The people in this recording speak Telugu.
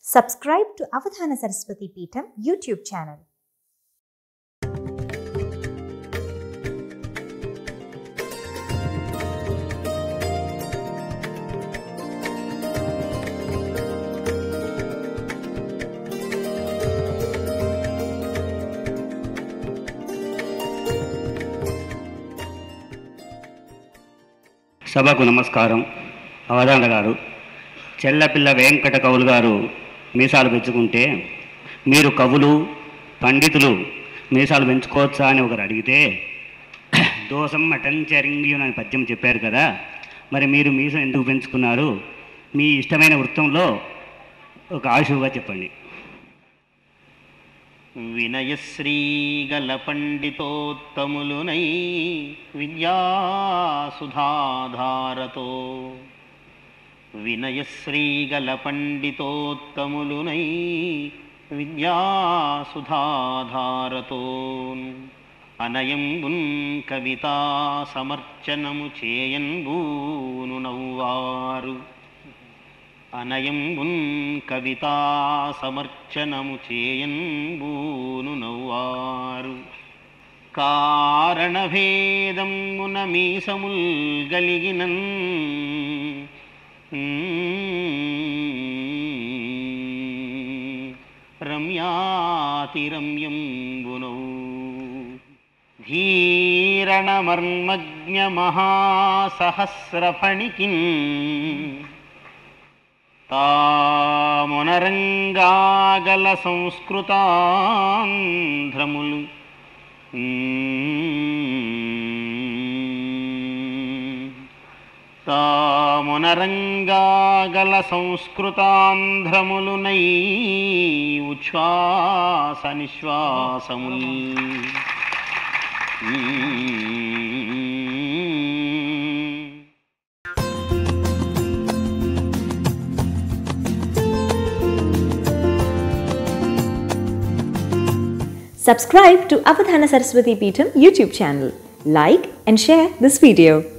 Subscribe to Avadhana Saraswati Peetham YouTube channel. సభకు నమస్కారం అవధాన గారు చెల్లపిల్ల వెంకట కవులు గారు మీసాలు పెంచుకుంటే మీరు కవులు పండితులు మీసాలు పెంచుకోవచ్చా అని ఒకరు అడిగితే దోసం మటన్ చరింగ్యం అని పద్యం చెప్పారు కదా మరి మీరు మీసం ఎందుకు పెంచుకున్నారు మీ ఇష్టమైన వృత్తంలో ఒక ఆశువుగా చెప్పండి వినయశ్రీగల పండితోత్తములునై విద్యాసుధాధారతో వినయశ్రీగల పండితోత్తములునై విద్యాసుధాధారతో అనయంబున్ కవితా సమర్చనము చేయన్బూను నవ్వారు అనయంబున్ కవితా సమర్చనము చేయన్బూను నవ్వారు కారణభేదమున మీసముల్ గలిగినన్ రమ్యాతిరమ్యంబునౌ ధీరణమర్మజ్ఞ మహాసహస్రఫణికిన్ తామునరంగాగల సంస్కృతాంధ్రములు తామునరంగాగల సంస్కృతాంధ్రములునై ఉచ్ఛ్వాస నిశ్వాసముల్ Subscribe to Avadhana Saraswati Peetham YouTube channel. Like and share this video.